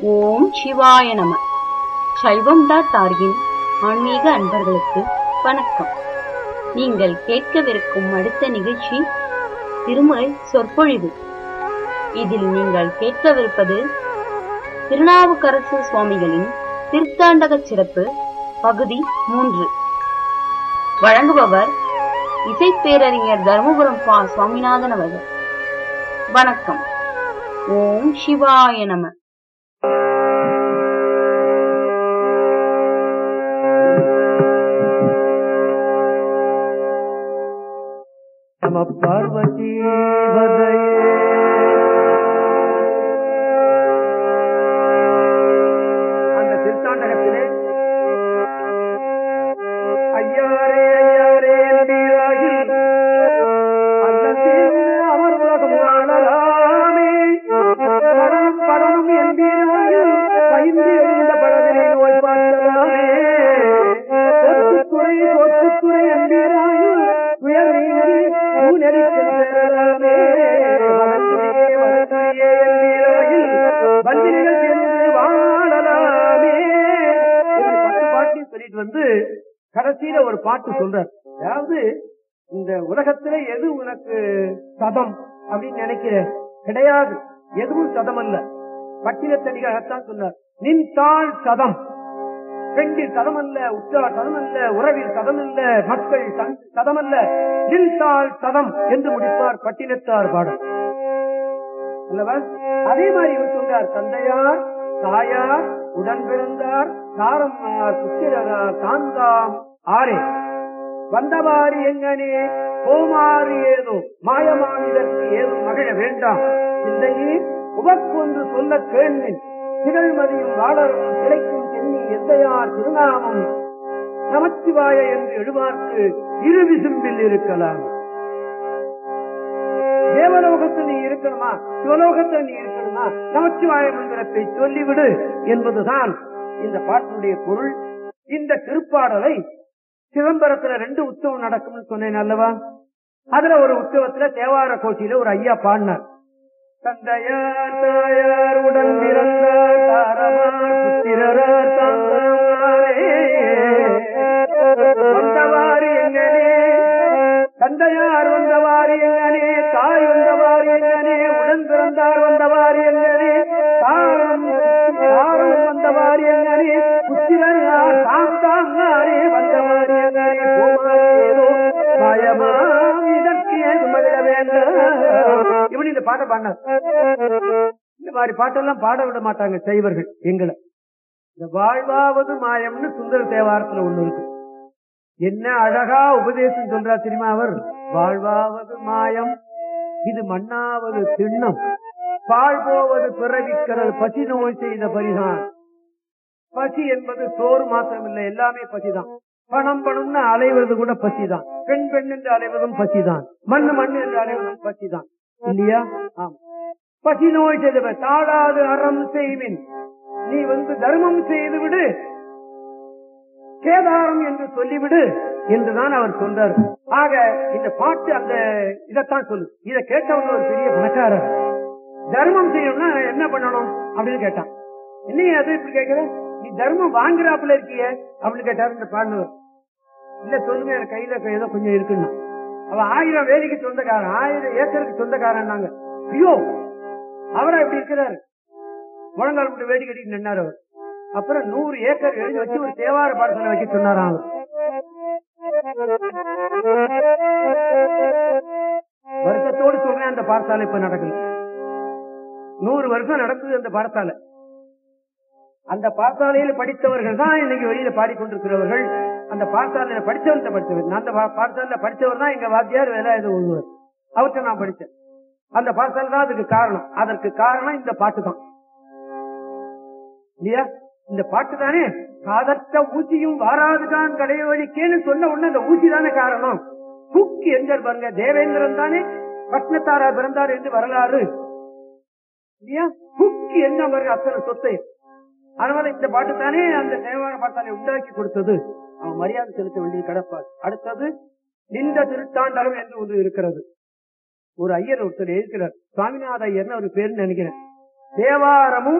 ஓம் சிவாய நம சைவம் டாட் ஆர்கின் ஆன்மீக அன்பர்களுக்கு வணக்கம் நீங்கள் கேட்கவிருக்கும் அடுத்த நிகழ்ச்சி திருமுறை சொற்பொழிவு இதில் நீங்கள் கேட்கவிருப்பது திருநாவுக்கரசு சுவாமிகளின் திருத்தாண்டக சிறப்பு பகுதி மூன்று வழங்குபவர் இசைப்பேரறிஞர் தர்மபுரம் பா சுவாமிநாதன் அவர்கள் வணக்கம் ஓம் சிவாய நம நம பார்வதி பதையே அந்த திருத்தாண்டகத்திலே ஐயாரே ஐயாரே நபீராகில் அல்லத்தில் அமர் உலகம் ஆளலாமே பரணும் பரணும் என்பீராகில் பயந்து எழுந்த பலவினை நோய் பார்த்தலாமே சொத்துத்துறை சொத்துத்துறை என்பீராகில் உயர் நீங்கி ஊனெறி சென்றலாமே வளர்த்துறையே வளர்த்துறையே என்பீராகில் வந்திரிகள் சேர்ந்து வாழலாமே இப்படி பத்து பாட்டையும் சொல்லிட்டு வந்து கடைசியில ஒரு பாட்டு சொல்றார் அதாவது இந்த உலகத்துல எது உனக்கு சதம் அப்படின்னு நினைக்கிற கிடையாது எதுவும் சதம் அல்ல பட்டினத்தடிகத்தான் சொன்னார் நின் தாழ் சதம் பெண்டில் சதம் அல்ல உற்றார் சதம் அல்ல உறவில் சதம் அல்ல மக்கள் சந்- சதம் அல்ல நின் தாழ் சதம் என்று முடிப்பார் பட்டினத்தார் பாடல் அல்லவா அதே மாதிரி இவர் சொல்றார் தந்தையார் தாயார் உடன் பிறந்தார் தாரம்மார் புத்திரரார் தாந்தாம் ஆரே வந்தவாறு எங்கனே போமாறு ஏதோ மாயமானிதற்கு ஏதும் மகிழ வேண்டாம் சிந்தையே உவக்கொன்று சொல்ல கேள்வின் திகழ்மதியும் வாழரும் கிடைக்கும் சென்னி எந்தையார் திருநாமம் நமச்சிவாய என்று எழுவார்க்கு இரு விசும்பில் இருக்கலாம் தேவலோகத்தில் நீ இருக்கணுமா சிவலோகத்தில் நீ இருக்கணுமா நமச்சிவாய மந்திரத்தை சொல்லிவிடு என்பதுதான் இந்த பாட்டினுடைய பொருள் இந்த திருப்பாடலை சிதம்பரத்துல ரெண்டு உற்சவம் நடக்கும்னு சொன்னேன் அல்லவா அதுல ஒரு உற்சவத்துல தேவார கோஷியில ஒரு ஐயா பாடினார் தந்தையார் தாயார் உடன் பிறந்தார் தாரமார் புத்திரரார் தாந்தாரே வந்தவாறு எங்கனே தந்தையார் வந்தவாறு எங்கனே தாய் வந்தவாறு எங்கனே உடன் பிறந்தார் வந்தவாறு எங்கனே தாரம் தாரம் வந்தவாறு எங்கனே புத்திரனார் தாம் தாங்காரே வந்தவாறு எங்கனே போமாறேதோ மாயமா இதற்கு ஏது மகிழ வேண்டாம் இவன் இந்த பாட்டை பாடினார் இந்த மாதிரி பாட்டெல்லாம் பாட விட மாட்டாங்க செய்வர்கள் எங்களை இந்த வாழ்வாவது மாயம்னு சுந்தர தேவாரத்துல ஒண்ணு இருக்கு என்ன அழகா உபதேசம் சொல்றார் தெரியுமா அவர் வாழ்வாவது மாயம் இது மண்ணாவது திண்ணம் பாழ் போவது பிறவிக்கிறல் பசி நோய் செய்த பரிதான் பசி என்பது சோறு மாத்திரமில்லை எல்லாமே பசிதான் பணம் பணம்னு அலைவது கூட பசிதான் பெண் பெண் என்று அலைவதும் பசிதான் மண்ணு மண் என்று அலைவதும் பசிதான் இல்லையா ஆமா பசி நோய் செய்தவர் தாழாது அறம் செய்வின் நீ வந்து தர்மம் செய்து விடு கேதாரம் என்று சொல்லிவிடு என்றுதான் அவர் சொல்றார் ஆக இந்த பாட்டு அந்த இதைத்தான் சொல்லு இதை கேட்டவங்க ஒரு பெரிய பணக்காரர் தர்மம் செய்யணும்னா என்ன பண்ணணும் அப்படின்னு கேட்டான் என்னைய அது இப்படி கேட்கிற நீ தர்மம் வாங்குறாப்புல இருக்கிய அப்படின்னு கேட்டாரு இந்த பாடுனவர் இல்ல சொல்லுங்க என் கையில ஏதோ கொஞ்சம் இருக்குன்னா அவன் ஆயிரம் வேலைக்கு சொந்தக்காரன் ஆயிரம் ஏக்கருக்கு சொந்தக்காரன் நாங்க ஐயோ அவரா இப்படி இருக்கிறாரு முழங்கால் மட்டும் வேடி கட்டிட்டு நின்னாரு அவர் அப்புறம் நூறு ஏக்கர் எழுதி வச்சு ஒரு தேவார பாடசாலை வைக்க சொன்னாராம் அவர் வருஷத்தோடு சொல்றேன் அந்த பாடசாலை இப்ப நடக்குது நூறு வருஷம் நடக்குது அந்த பாடசாலை அந்த பாடசாலையில் படித்தவர்கள் தான் இன்னைக்கு வெளியில பாடிக்கொண்டிருக்கிறவர்கள் அந்த பாடசாலையில படிச்சவர்கிட்ட படிச்சவர் நான் அந்த பா- பாடசாலையில படிச்சவர் தான் எங்க வாத்தியார் வேலாயுத ஒருவர் அவர்கிட்ட நான் படிச்சேன் அந்த பாடசாலை தான் அதுக்கு காரணம் அதற்கு காரணம் இந்த பாட்டு தான் இல்லையா இந்த பாட்டு தானே காதற்ற ஊசியும் வாராதுதான் கடைவழிக்கேன்னு சொன்ன உடனே அந்த ஊசி தானே காரணம் தூக்கி எங்க பாருங்க தேவேந்திரன் தானே பட்னத்தாரா பிறந்தார் என்று வரலாறு இல்லையா தூக்கி எங்க பாருங்க அத்தனை சொத்தை அதனால இந்த பாட்டு தானே அந்த தேவார பாட்டாலை உண்டாக்கி கொடுத்தது அவன் மரியாதை செலுத்த வேண்டியது கிடப்பார் அடுத்தது நின்ற திருத்தாண்டகம் என்று ஒன்று இருக்கிறது ஒரு ஐயர் ஒருத்தர் இருக்கிறார் சுவாமிநாத ஐயர்னு அவர் பேருன்னு நினைக்கிறேன் தேவாரமும்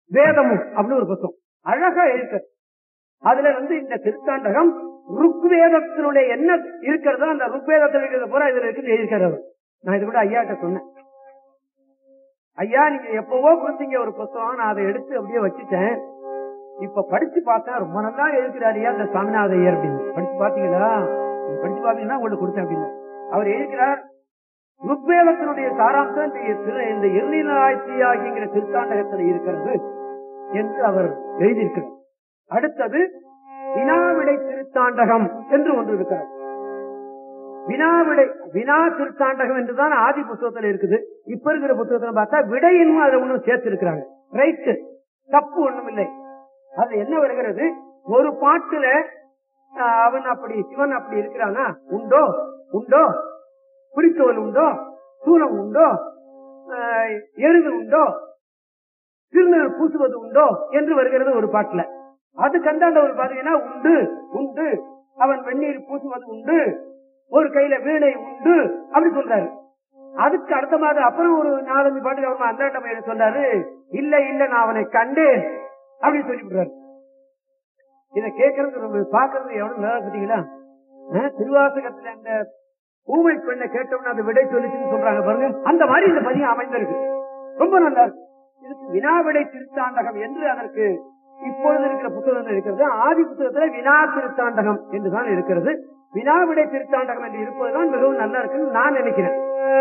வேதமும் அப்படின்னு ஒரு புத்தகம் அழகா இருக்கு அதுல வந்து இந்த திருத்தாண்டகம் ருக்வேதத்தினுடைய என்ன இருக்கிறதோ அந்த ருக்வேதத்தில் இருக்கிறத பூரா இதுல இருக்கு இருக்கிறது நான் இது கூட ஐயாட்ட சொன்னேன் ஐயா நீங்க எப்பவோ கொடுத்தீங்க ஒரு புத்தகம் நான் அதை எடுத்து அப்படியே வச்சுட்டேன் இப்ப படிச்சு பார்த்தா ரொம்ப நல்லா எழுதுகிறாரியா இந்த சாமிநாத ஐயர் அப்படின்னு படிச்சு பாத்தீங்களா நீங்க படிச்சு பாத்தீங்கன்னா உங்களுக்கு கொடுத்தேன் அப்படின்னு அவர் எழுதுகிறார் ருக்வேதத்தினுடைய சாராம்சம் இந்த திரு- இந்த எண்ணிலாய்ச்சி ஆகிங்கிற திருத்தாண்டகத்தில் இருக்கிறது என்று அவர் எழுதியிருக்கிறார் அடுத்தது வினாவிடை திருத்தாண்டகம் என்று ஒன்று இருக்கிறது வினாவிடை வினா திருத்தாண்டகம் என்றுதான் ஆதி புத்தகத்துல இருக்குது இப்ப இருக்கிற புத்தகத்துல பார்த்தா விடையும் அதுல ஒண்ணும் சேர்த்து இருக்கிறாங்க ரைட்டு தப்பு ஒண்ணும் இல்லை அது என்ன வருகிறது ஒரு பாட்டுல ஆஹ், அவன் அப்படி சிவன் அப்படி இருக்கிறானா உண்டோ உண்டோ குறிக்கோள் உண்டோ சூலம் உண்டோ ஆஹ், எருது உண்டோ திருநீர் பூசுவது உண்டோ என்று வருகிறது ஒரு பாட்டுல அது கண்டாண்ட ஒரு பாத்தீங்கன்னா உண்டு உண்டு அவன் வெந்நீர் பூசுவது உண்டு ஒரு கையில வீணை உண்டு அப்படி சொல்றாரு அதுக்கு அடுத்த மாதம் அப்புறம் ஒரு நாலஞ்சு பாட்டுக்கு அப்புறமா அந்தாண்ட பையன் சொல்றாரு இல்ல இல்ல நான் அவனை கண்டேன் அப்படின்னு சொல்லி விடுறாரு இத கேட்கறது ரொம்ப பாக்குறது எவ்வளவு நல்லா பார்த்தீங்களா அஹ், திருவாசகத்துல அந்த ஊமை பெண்ணை கேட்டோம்னு அது விடை சொல்லிச்சுன்னு சொல்றாங்க பாருங்க அந்த மாதிரி இந்த பதியம் அமைந்திருக்கு ரொம்ப நல்லா இருக்கு இதுக்கு வினாவிடை திருத்தாண்டகம் என்று அதற்கு இப்பொழுது இருக்கிற புத்தகத்தில் இருக்கிறது ஆதி புத்தகத்துல வினா திருத்தாண்டகம் என்றுதான் இருக்கிறது வினாவிடை திருத்தாண்டகம் என்று இருப்பதுதான் மிகவும் நல்லா இருக்குன்னு நான் நினைக்கிறேன்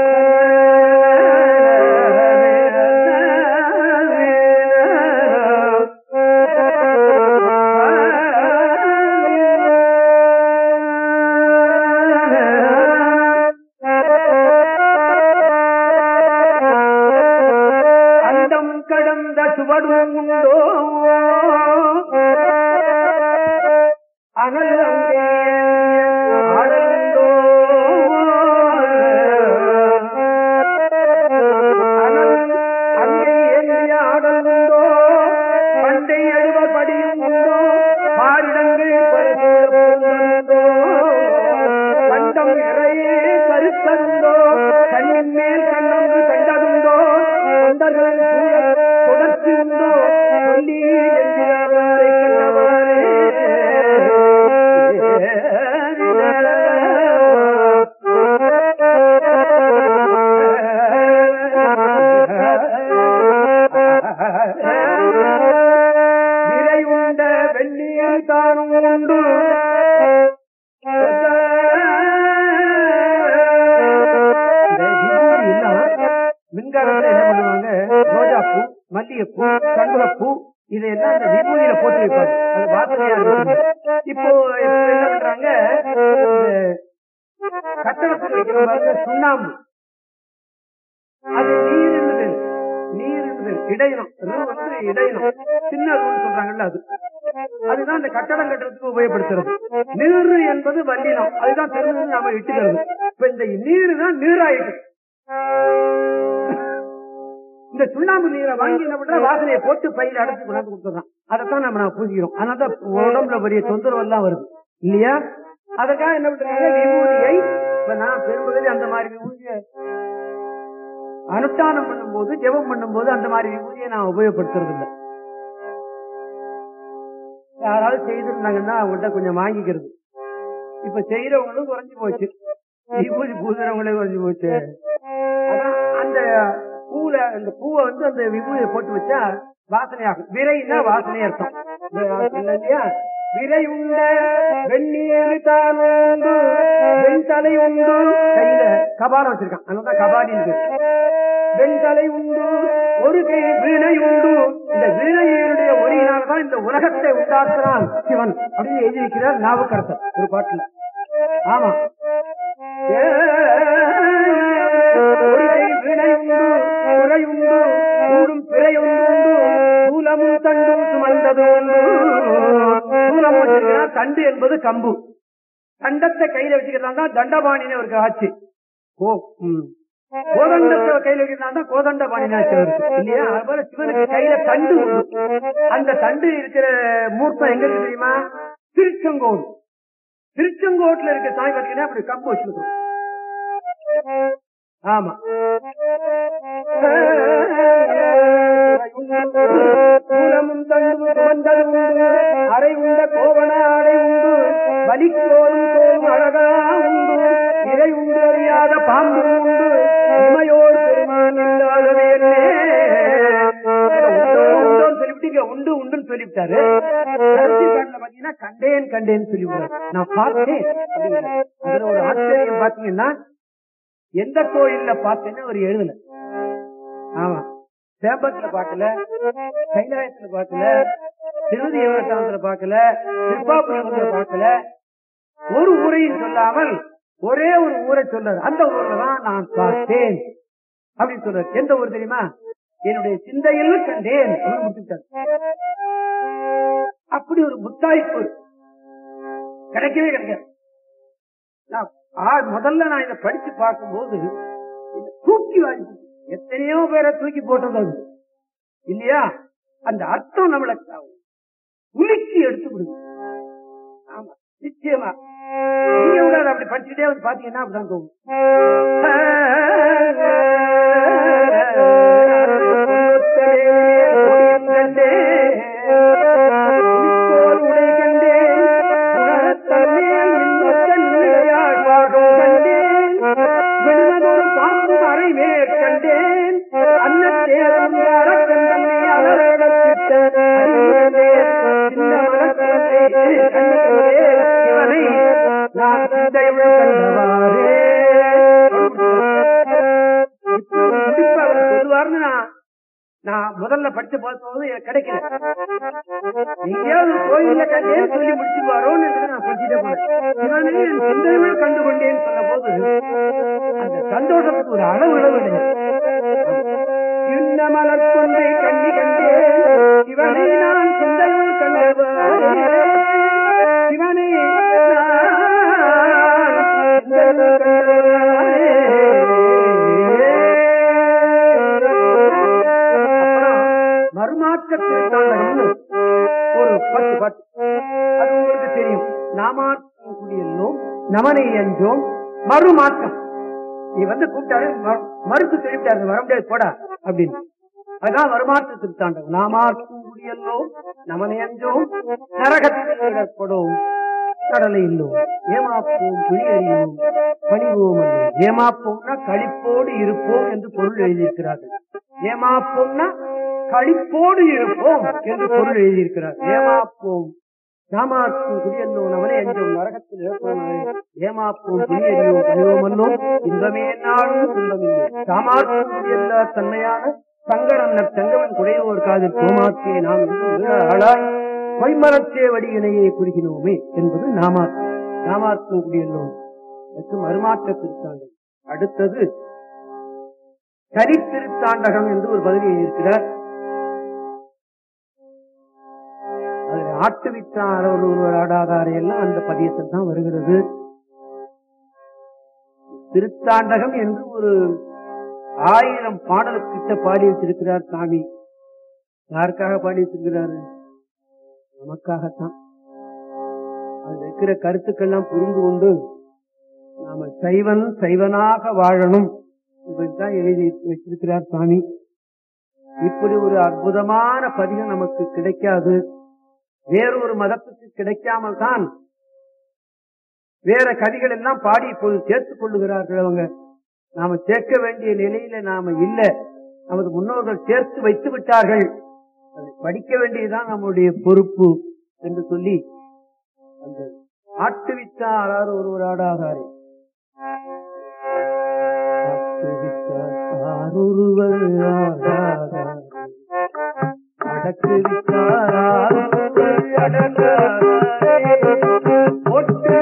அண்டம் கடந்த சுவடும் உண்டோ அனல் அங்கே ஆடலுண்டோ அனல் அங்கே ஏந்திய ஆடலுண்டோ பண்டை எழுவ படியும் உண்டோ பாரிடங்கள் பரிசுண்டோ கண்டம் நிறையே கருத்தருந்தோ கண்ணின் மேல் கண்ணொன்று கண்டதுண்டோ தொண்டர்கள் தொடர்ச்சி உண்டோ சொல்லி என்கிறாரை விலை உண்ட வெந்நீர் தானும் உண்டு மின்காலத்துல என்ன பண்ணுவாங்க ரோஜா பூ மல்லிகைப்பூ சங்குலப்பூ இதையெல்லாம் இந்த விபூதியில போட்டு வைப்பாங்க அது வாசனையா இருக்கும் இப்போ இப்ப என்ன பண்றாங்க இந்த கட்டணத்துக்கு வைக்கிற பாருங்க சுண்ணாம்பு அது நீர் இருந்தது நீர் இருந்தது இடையினம் ரூ வந்து இடையினம் சின்ன ரூன்னு சொல்றாங்கல்ல அது அதுதான் இந்த கட்டடம் கட்டுறதுக்கு உபயோகப்படுத்துறது நீர் என்பது வல்லினம் அதுதான் தெரிஞ்சது நாம இட்டுக்கிறது இப்ப இந்த நீர் தான் நீராயிட்டு இந்த சுண்ணாம்பு நீரை வாங்கி என்ன பண்ற வாசனையை போட்டு பையில அடைச்சு கொண்டாந்து கொடுத்துறான் அதைத்தான் நம்ம நான் பூசிக்கிறோம் அதனால உடம்புல பெரிய தொந்தரவு எல்லாம் வருது இல்லையா அதுக்காக என்ன பண்றாங்க விபூதியை இப்ப நான் பெரும்பகுதி அந்த மாதிரி விபூதியை அனுஷ்டானம் பண்ணும்போது ஜெபம் பண்ணும்போது அந்த மாதிரி விபூதியை நான் உபயோகப்படுத்துறது இல்லை யாராவது செய்திருந்தாங்கன்னா அவங்கள்ட்ட கொஞ்சம் வாங்கிக்கிறது இப்ப செய்யறவங்களும் குறைஞ்சு போச்சு விபூதி பூசுறவங்களே குறைஞ்சு போச்சு அதான் அந்த பூல அந்த பூவை வந்து அந்த விபூதியை போட்டு வச்சா வாசனையாகும் விரைனா வாசனை அர்த்தம் இல்ல இல்லையா விரை உண்ட வெந்நீர் தான் உண்டு வெண்தலை உண்டு கையில கபாலம் வச்சிருக்கான் அதனால கபாலின்னு வெண்தலை உண்டு ஒரு கை வீணை உண்டு இந்த வீணையினுடைய ஒளியினால்தான் இந்த உலகத்தை உண்டாக்குறான் சிவன் அப்படின்னு எழுதி வைக்கிறார் நாவுக்கரசர் ஒரு பாட்டுல ஆமா ஒரு கை வீணை உண்டு துறை உண்டு கூடும் பிறை உண்டு சூலமும் தண்டும் சுமந்தது உண்டு சூலம் வச்சிருக்கிறார் தண்டு என்பது கம்பு தண்டத்தை கையில வச்சுக்கிறதா தண்டபாணின்னு ஒரு ஆச்சு ஓ ம் கோதண்டத்தை கையில வைக்கிறதா கோதண்ட பாணினாச்சு இல்லையா அதுபோல சிவனுக்கு கையில தண்டு உண்டு அந்த தண்டு இருக்கிற மூர்த்தம் எங்க இருக்கு தெரியுமா திருச்செங்கோடு திருச்செங்கோட்டுல இருக்க சாமி பார்த்தீங்கன்னா அப்படி கம்பு வச்சிருக்கோம் ஆமா கூலமும் தண்டும் சுமந்தது உண்டு அரை உண்ட கோவண அடை உண்டு வலிக்கோலும் தோலும் அழகா உண்டு இறை உண்டு அறியாத பாம்பு உண்டு இமையோர் பெருமான் இல்லாதவே உண்டோன்னு சொல்லிவிட்டீங்க உண்டு உண்டுன்னு சொல்லிவிட்டாரு கடைசி பாட்டுல பாத்தீங்கன்னா கண்டேன் கண்டேன்னு சொல்லிவிட்டாரு நான் பார்த்தேன் அப்படிங்கிறாரு. அதுல ஒரு ஆச்சரியம் பாத்தீங்கன்னா எந்த கோயில்ல பார்த்தேன்னு அவர் எழுதல ஆமா சேம்பத்துல பார்க்கல கைலாயத்துல பார்க்கல திருவதி ஏவரத்தானத்துல பார்க்கல திருப்பாபுரத்துல பார்க்கல ஒரு ஊரையும் சொல்லாமல் ஒரே ஒரு ஊரை சொல்றாரு அந்த ஊர்ல தான் நான் பார்த்தேன் அப்படின்னு சொல்றாரு எந்த ஊர் தெரியுமா என்னுடைய சிந்தையில் கண்டேன் அப்படின்னு முடிச்சுட்டாரு அப்படி ஒரு முத்தாய்ப்பு கிடைக்கவே கிடைக்காது நான் ஆ- முதல்ல நான் இதை படிச்சு பார்க்கும்போது இதை தூக்கி வாங்கி எத்தனையோ பேரை தூக்கி போட்டது அது இல்லையா அந்த அர்த்தம் நம்மளை உலுக்கி எடுத்து விடுது ஆமா நிச்சயமா நீங்க கூட அதை அப்படி படிச்சுட்டே வந்து பாத்தீங்கன்னா அப்படிதான் தோணும் கண்டேன் அன்னத்தேரும் அரக்கந்தன்னை அலரடத்திட்ட அறிவுடனே சின்ன மனக்குழந்தை கண்ணுக்குள்ளே இவனை நான் சிந்தையுள் கண்டவாறே இப்ப அவர் சொல்லுவார்னு நான் நான் முதல்ல படிச்ச பார்த்தபோது எனக்கு கிடைக்கல எங்கேயாவது கோயில்ல கண்டேன் சொல்லி முடிச்சுவாரோன்னு நான் படிச்சுட்டே போனேன் இவனை என் சிந்தையுள் கண்டு கொண்டேன்னு சொன்ன போது அந்த சந்தோஷத்துக்கு ஒரு அளவு அளவு இந்த மலர் கொண்டை கண்ணி கண்டேன் இவனை நான் சிந்தையுள் கண்டவாறே சிவனை நான் சிந்தையுள் கண்டவாறே மறுமாற்றத்திற்கான ஒரு பத்து பத்து அது உங்களுக்கு தெரியும் நாமாற்றம் குடியல்லோம் நமனை என்றோம் மறுமாற்றம் நீ வந்து கூப்பிட்டாரு ம- மறுத்து சொல்லிவிட்டாரு வர முடியாது போடா அப்படின்னு அதான் வருமாற்று திருத்தாண்டவம் நாமாற்றம் குடியல்லோம் நமனை என்றோம் நரகத்தில் இடப்படும் கடலை இல்லோம் ஏமாப்போம் துணி அறியோம் பணிவோம் அல்லோம். ஏமாப்போம்னா களிப்போடு இருப்போம் என்று பொருள் எழுதியிருக்கிறார்கள் ஏமாப்போம்னா களிப்போடு இருப்போம் என்று பொருள் எழுதியிருக்கிறார் ஏமாப்போம் நாமாக்கும் குடியல்லோம் நம்மளே எஞ்சோம் நரகத்தில் இழப்போம் ஏமாப்போம் குடியறியோம் பணிவோம் அல்லோம் இன்பமே நாளும் துன்பமில்லை சாமாக்கும் குடியல்ல தன்மையான சங்கரன்னர் செங்கவன் குடையோர் காதில் கோமாத்தியை நாம் என்று ஆளாய் பொய்மரத்தே வடியினையே குறிகினோமே என்பது நாமார்த்தம் நாமார்த்தம் குடியல்லோம் மற்றும் மறுமாற்ற திருத்தாண்டகம் அடுத்தது கரித்திருத்தாண்டகம் என்று ஒரு பகுதி இருக்கிறார் அதுல ஆட்டுவித்தார் ஒருவர் ஆடாதாரை எல்லாம் அந்த பதியத்தில் தான் வருகிறது திருத்தாண்டகம் என்று ஒரு ஆயிரம் பாடலுக்கிட்ட பாடி வச்சிருக்கிறார் சாமி யாருக்காக பாடி வச்சிருக்கிறாரு நமக்காகத்தான் அதுல இருக்கிற கருத்துக்கள்லாம் புரிந்து கொண்டு நாம சைவன் சைவனாக வாழணும் இப்படித்தான் எழுதி வச்சிருக்கிறார் சாமி இப்படி ஒரு அற்புதமான பதிகம் நமக்கு கிடைக்காது வேறொரு மதத்துக்கு கிடைக்காமல் தான் வேற கவிகள் எல்லாம் பாடி இப்போது சேர்த்துக் கொள்ளுகிறார்கள் அவங்க நாம சேர்க்க வேண்டிய நிலையில நாம இல்ல நமது முன்னோர்கள் சேர்த்து வைத்து விட்டார்கள் அதை படிக்க வேண்டியதுதான் நம்முடைய பொறுப்பு என்று சொல்லி அந்த ஆட்டுவித்தார் ஒருவர் ஆடாதாரே ஆட்டுவித்தார் ஒருவர் ஆடாதாரே அடக்கு வித்தார் ஒருவர் அடங்காதாரே ஒட்டு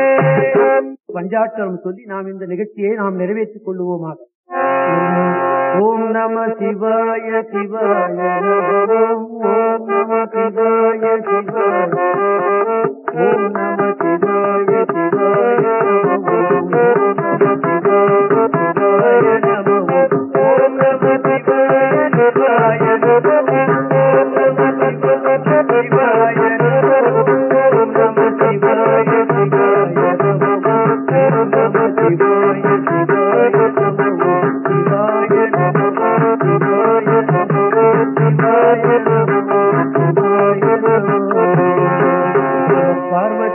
பஞ்சாட்சரம் சொல்லி நாம் இந்த நிகழ்ச்சியை நாம் நிறைவேற்றிக் கொள்ளுவோமாக ஓம் நம சிவாய சிவாய நமோ ஓம் நம சிவாய சிவாய ஓம் நம சிவாய சிவாய நமோ ஓம் நம சிவாய சிவாய நமோ ஓம் நம சிவாய சிவாய நமோ ஓம் நம சிவாய சிவாய நமோ ஓம் நம சிவாய சிவாய நமோ ஓம் நம சிவாய சிவாய நமோ சிவாய நமோ சிவாய நமோ சிவாய நமோ சிவாய நமோ பார்வதி